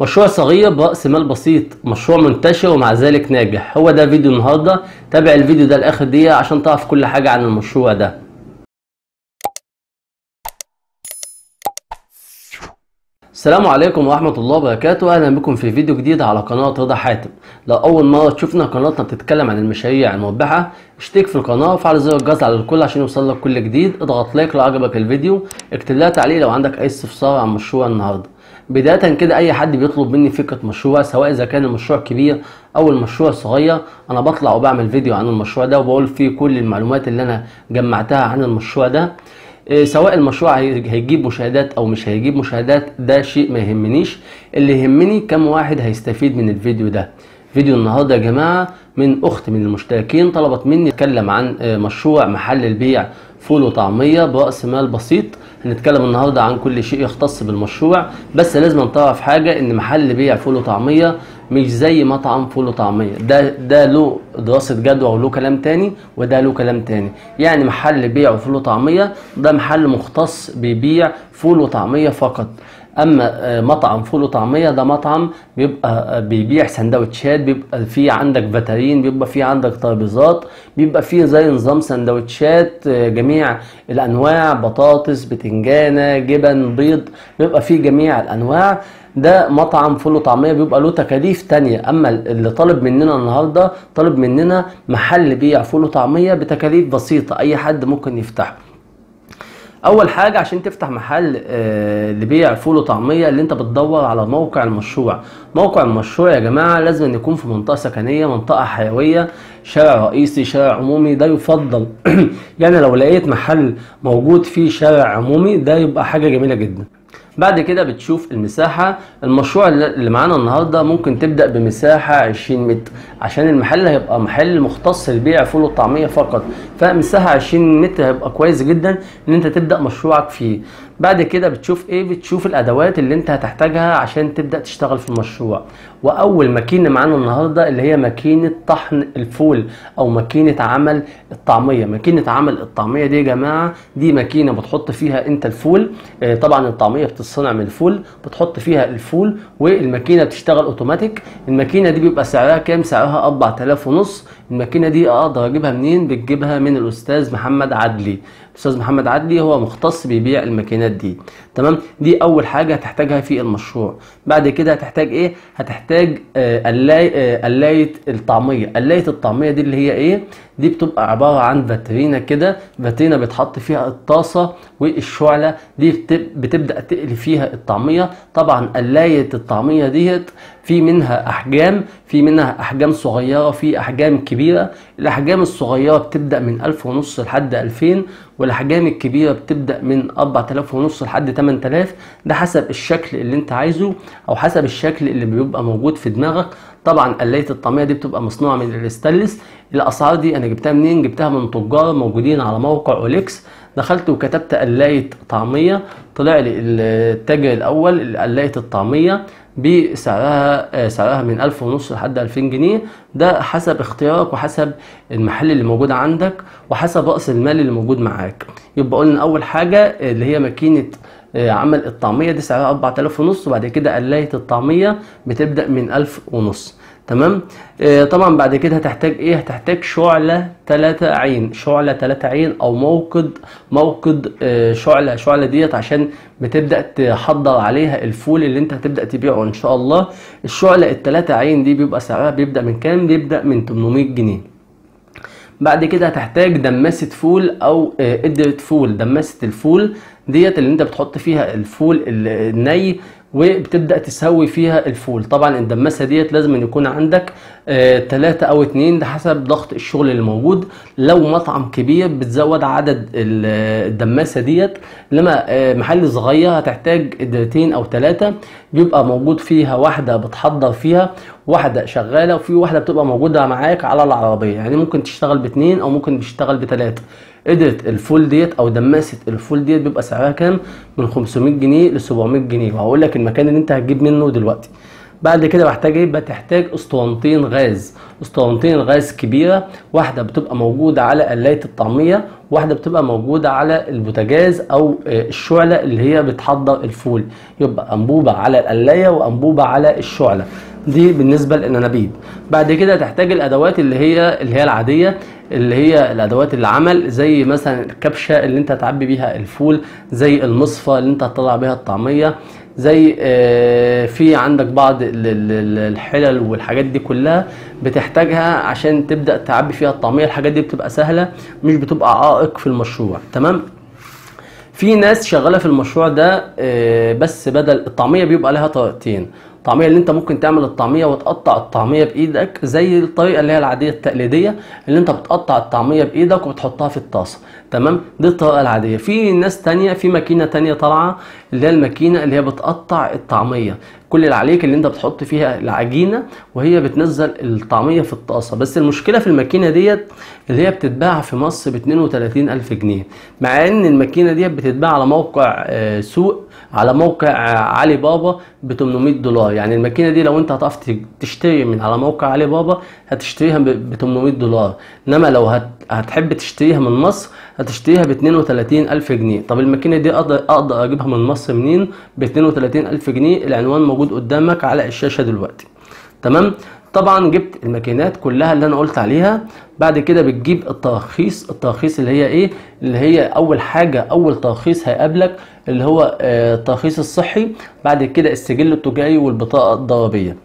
مشروع صغير برأس مال بسيط مشروع منتشر ومع ذلك ناجح هو ده فيديو النهاردة تابع الفيديو ده لآخر دقيقة عشان تعرف كل حاجة عن المشروع ده السلام عليكم ورحمة الله وبركاته أهلا بكم في فيديو جديد على قناة رضا حاتم لو أول مرة تشوفنا قناتنا بتتكلم عن المشاريع المربحة اشترك في القناة وفعل زر الجرس على الكل عشان يوصلك كل جديد اضغط لايك لو عجبك الفيديو اكتب لها تعليق لو عندك أي استفسار عن مشروع النهاردة بداية كده أي حد بيطلب مني فكرة مشروع سواء إذا كان المشروع كبير أو المشروع صغير أنا بطلع وبعمل فيديو عن المشروع ده وبقول فيه كل المعلومات اللي أنا جمعتها عن المشروع ده إيه، سواء المشروع هي- هيجيب مشاهدات او مش هيجيب مشاهدات ده شيء ما يهمنيش اللي يهمني كم واحد هيستفيد من الفيديو ده فيديو النهارده يا جماعه من اخت من المشتركين طلبت مني اتكلم عن آه، مشروع محل البيع فول وطعميه براس مال بسيط هنتكلم النهارده عن كل شيء يختص بالمشروع بس لازم تعرف حاجه ان محل بيع فول وطعميه مش زي مطعم فول وطعميه ده ده له دراسه جدوى وله كلام تاني وده له كلام تاني يعني محل بيع وفول وطعميه ده محل مختص بيبيع فول وطعميه فقط اما آه، مطعم فول وطعميه ده مطعم بيبقى آه، بيبيع سندوتشات بيبقى فيه عندك فاترين بيبقى فيه عندك ترابيزات بيبقى فيه زي نظام سندوتشات آه، جميع الانواع بطاطس بتنجانه جبن بيض بيبقى فيه جميع الانواع ده مطعم فول وطعميه بيبقى له تكاليف تانية اما اللي طالب مننا النهارده طالب مننا محل بيع فول وطعميه بتكاليف بسيطه اي حد ممكن يفتحه اول حاجه عشان تفتح محل آه، لبيع فول وطعميه اللي انت بتدور على موقع المشروع موقع المشروع يا جماعه لازم أن يكون في منطقه سكنيه منطقه حيويه شارع رئيسي شارع عمومي ده يفضل يعني لو لقيت محل موجود فيه شارع عمومي ده يبقى حاجه جميله جدا بعد كده بتشوف المساحة المشروع اللي اللي معانا النهاردة ممكن تبدأ بمساحة 20 متر عشان المحل هيبقى محل مختص لبيع فول والطعمية فقط فمساحة 20 متر هيبقى كويس جدا ان انت تبدأ مشروعك فيه بعد كده بتشوف ايه بتشوف الادوات اللي انت هتحتاجها عشان تبدأ تشتغل في المشروع واول ماكينة معانا النهاردة اللي هي ماكينة طحن الفول او ماكينة عمل الطعمية ماكينة عمل الطعمية دي يا جماعة دي ماكينة بتحط فيها انت الفول آه، طبعا الطعمية بتتصنع من الفول بتحط فيها الفول والماكينة بتشتغل اوتوماتيك الماكينة دي بيبقى سعرها كام سعرها 4000 ونص الماكينة دي اقدر اجيبها منين بتجيبها من الاستاذ محمد عدلي الاستاذ محمد عدلي هو مختص بيبيع الماكينات دي تمام دي اول حاجه هتحتاجها في المشروع بعد كده هتحتاج ايه هتحتاج آه، قلاية آه، قلاية الطعميه قلاية الطعميه دي اللي هي ايه دي بتبقى عباره عن فاترينا كده فاترينا بيتحط فيها الطاسه والشعله دي بت- بتبدا تقلي فيها الطعميه طبعا قلاية الطعميه ديت في منها احجام في منها احجام صغيره في احجام كبيره الاحجام الصغيره بتبدا من 1000 ونص لحد 2000 والاحجام الكبيره بتبدا من 4000 ونص لحد 8000 ده حسب الشكل اللي انت عايزه او حسب الشكل اللي بيبقى موجود في دماغك طبعا قلايه الطعميه دي بتبقى مصنوعه من الاستانلس الاسعار دي انا جبتها منين جبتها من تجار موجودين على موقع اوليكس دخلت وكتبت قلايه طعميه طلع لي التاجر الاول قلايه الطعميه بسعرها آه، سعرها من 1000 ونص لحد 2000 جنيه ده حسب اختيارك وحسب المحل اللي موجود عندك وحسب رأس المال اللي موجود معاك يبقى قلنا اول حاجة اللي هي ماكينة آه، عمل الطعمية دي سعرها 4000 ونص وبعد كده قلاية الطعمية بتبدأ من 1000 ونص تمام آه، طبعا بعد كده هتحتاج ايه هتحتاج شعلة 3 عين شعلة 3 عين او موقد موقد آه، شعلة شعلة ديت عشان بتبدأ تحضر عليها الفول اللي انت هتبدأ تبيعه ان شاء الله الشعلة التلاتة عين دي بيبقى سعرها بيبدأ من كام بيبدأ من 800 جنيه بعد كده هتحتاج دماسة فول او آه، قدرة فول دماسة الفول ديت اللي انت بتحط فيها الفول ال- الني وبتبدأ تسوي فيها الفول طبعا الدماسة ديت لازم أن يكون عندك آه، تلاتة او اتنين ده حسب ضغط الشغل اللي موجود لو مطعم كبير بتزود عدد ال- الدماسة ديت لما آه، محل صغير هتحتاج قدرتين او تلاتة بيبقى موجود فيها واحدة بتحضر فيها واحدة شغالة وفي واحدة بتبقى موجودة معاك على العربية يعني ممكن تشتغل باتنين او ممكن تشتغل بتلاتة قدرة الفول ديت او دماسة الفول ديت بيبقى سعرها كام من 500 جنيه ل 700 جنيه وهقول لك المكان اللي انت هتجيب منه دلوقتي بعد كده بحتاج ايه بتحتاج اسطوانتين غاز اسطوانتين غاز كبيره واحده بتبقى موجوده على قلايه الطعميه واحده بتبقى موجوده على البوتاجاز او آه، الشعله اللي هي بتحضر الفول يبقى انبوبه على القلايه وانبوبه على الشعله دي بالنسبه للانابيب بعد كده تحتاج الادوات اللي هي اللي هي العاديه اللي هي الادوات العمل زي مثلا الكبشه اللي انت هتعبي بيها الفول زي المصفى اللي انت هتطلع بيها الطعميه زي آه، في عندك بعض ال- ال- ال- الحلل والحاجات دي كلها بتحتاجها عشان تبدا تعبي فيها الطعميه الحاجات دي بتبقى سهله مش بتبقى عائق في المشروع تمام في ناس شغاله في المشروع ده آه، بس بدل الطعميه بيبقى لها طريقتين الطعميه اللي انت ممكن تعمل الطعميه وتقطع الطعميه بايدك زي الطريقه اللي هي العاديه التقليديه اللي انت بتقطع الطعميه بايدك وبتحطها في الطاسه تمام دي الطريقه العاديه في ناس تانية في ماكينه تانية طالعه اللي هي الماكينه اللي هي بتقطع الطعميه كل اللي عليك اللي انت بتحط فيها العجينه وهي بتنزل الطعميه في الطاسه بس المشكله في الماكينه ديت اللي هي بتتباع في مصر ب 32 الف جنيه مع ان الماكينه ديت بتتباع على موقع آه، سوق على موقع آه، علي بابا ب 800 دولار يعني الماكينه دي لو انت هتعرف ت- تشتري من على موقع علي بابا هتشتريها ب 800 دولار انما لو هت هتحب تشتريها من مصر هتشتريها ب 32 الف جنيه طب الماكينه دي اقدر اقدر اجيبها من مصر منين ب 32 الف جنيه العنوان موجود قدامك على الشاشه دلوقتي تمام طبعا جبت الماكينات كلها اللي انا قلت عليها بعد كده بتجيب التراخيص التراخيص اللي هي ايه اللي هي اول حاجه اول ترخيص هيقابلك اللي هو آه، الترخيص الصحي بعد كده السجل التجاري والبطاقه الضريبيه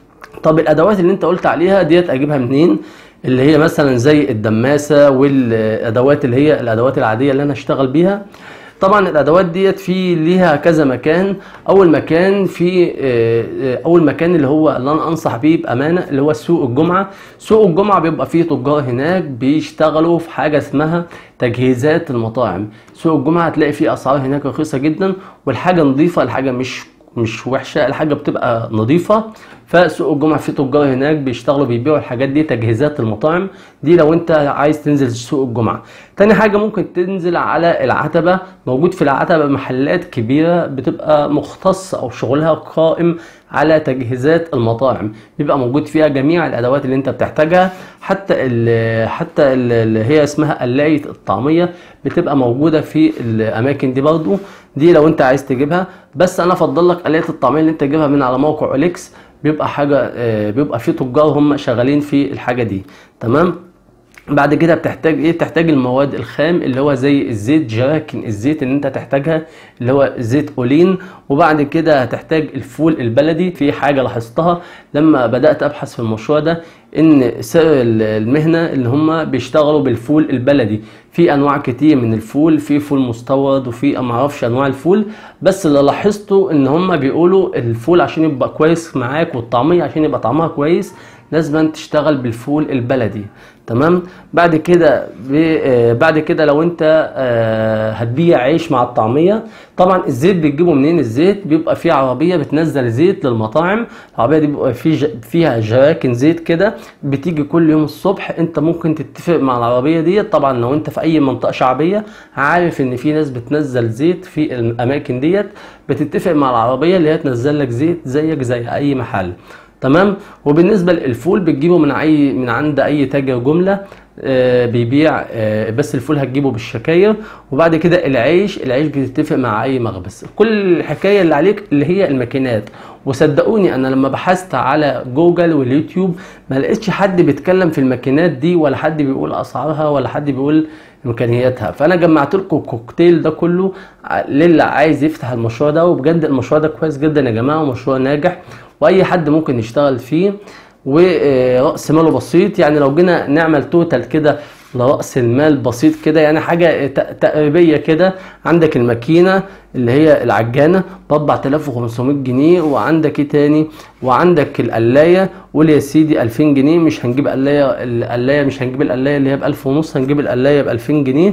طب الادوات اللي انت قلت عليها ديت اجيبها منين اللي هي مثلا زي الدماسه والادوات اللي هي الادوات العاديه اللي انا اشتغل بيها طبعا الادوات ديت في ليها كذا مكان اول مكان في آه، آه، اول مكان اللي هو اللي انا انصح بيه بامانه اللي هو سوق الجمعه سوق الجمعه بيبقى فيه تجار هناك بيشتغلوا في حاجه اسمها تجهيزات المطاعم سوق الجمعه هتلاقي فيه اسعار هناك رخيصه جدا والحاجه نظيفه الحاجه مش مش وحشه الحاجه بتبقى نظيفه فسوق الجمعه في تجار هناك بيشتغلوا بيبيعوا الحاجات دي تجهيزات المطاعم دي لو انت عايز تنزل سوق الجمعه تاني حاجه ممكن تنزل على العتبه موجود في العتبه محلات كبيره بتبقى مختصه او شغلها قائم على تجهيزات المطاعم بيبقى موجود فيها جميع الادوات اللي انت بتحتاجها حتى ال حتى ال- اللي هي اسمها قلايه الطعميه بتبقى موجوده في الاماكن دي برضو دي لو انت عايز تجيبها بس انا افضل لك قلايه الطعميه اللي انت تجيبها من على موقع اوليكس بيبقى حاجه آه، بيبقى في تجار هم شغالين في الحاجه دي تمام بعد كده بتحتاج ايه بتحتاج المواد الخام اللي هو زي الزيت جراكن الزيت اللي انت تحتاجها اللي هو زيت اولين وبعد كده هتحتاج الفول البلدي في حاجه لاحظتها لما بدات ابحث في المشروع ده ان سر المهنه اللي هم بيشتغلوا بالفول البلدي في انواع كتير من الفول في فول مستورد وفي ما اعرفش انواع الفول بس اللي لاحظته ان هم بيقولوا الفول عشان يبقى كويس معاك والطعميه عشان يبقى طعمها كويس لازم تشتغل بالفول البلدي تمام بعد كده ب- آه، بعد كده لو انت آه، هتبيع عيش مع الطعميه طبعا الزيت بتجيبه منين الزيت بيبقى في عربيه بتنزل زيت للمطاعم العربيه دي بيبقى في ج- فيها جراكن زيت كده بتيجي كل يوم الصبح انت ممكن تتفق مع العربيه دي طبعا لو انت في اي منطقه شعبيه عارف ان في ناس بتنزل زيت في الاماكن ديت بتتفق مع العربيه اللي هي تنزل لك زيت زيك زي اي محل تمام وبالنسبه للفول بتجيبه من اي من عند اي تاجر جمله آه، بيبيع آه، بس الفول هتجيبه بالشكاير وبعد كده العيش العيش بتتفق مع اي مخبز كل الحكايه اللي عليك اللي هي الماكينات وصدقوني انا لما بحثت على جوجل واليوتيوب ما لقيتش حد بيتكلم في الماكينات دي ولا حد بيقول اسعارها ولا حد بيقول امكانياتها فانا جمعت لكم الكوكتيل ده كله ع- للي عايز يفتح المشروع ده وبجد المشروع ده كويس جدا يا جماعه ومشروع ناجح واي حد ممكن يشتغل فيه ورأس ماله بسيط يعني لو جينا نعمل توتال كده لرأس المال بسيط كده يعني حاجة ت- تقريبية كده عندك الماكينة اللي هي العجانة ب 4500 جنيه وعندك ايه تاني وعندك القلاية قول يا سيدي 2000 جنيه مش هنجيب قلاية القلاية مش هنجيب القلاية اللي هي ب 1000 ونص هنجيب القلاية ب 2000 جنيه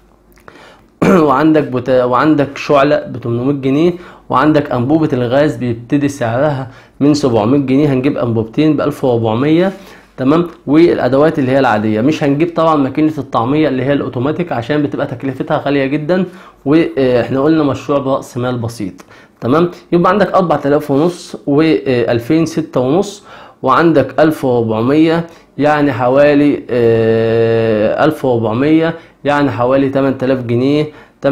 وعندك بتا... وعندك شعلة ب 800 جنيه وعندك انبوبة الغاز بيبتدي سعرها من 700 جنيه هنجيب انبوبتين ب 1400 تمام والادوات اللي هي العاديه مش هنجيب طبعا ماكينه الطعميه اللي هي الاوتوماتيك عشان بتبقى تكلفتها غاليه جدا واحنا قلنا مشروع براس مال بسيط تمام يبقى عندك 4000 ونص و2000 6 ونص وعندك 1400 يعني حوالي آه، 1400 يعني حوالي 8000 جنيه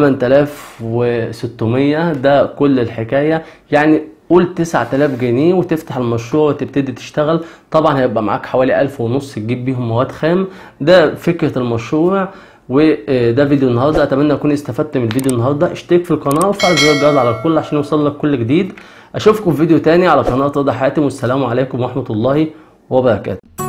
8600 ده كل الحكاية يعني قول 9000 جنيه وتفتح المشروع وتبتدي تشتغل طبعا هيبقى معاك حوالي 1000 ونص تجيب بيهم مواد خام ده فكرة المشروع وده فيديو النهارده اتمنى اكون استفدت من الفيديو النهارده اشترك في القناه وفعل زر الجرس على الكل عشان يوصل لك كل جديد اشوفكم في فيديو تاني على قناه رضا حاتم والسلام عليكم ورحمه الله وبركاته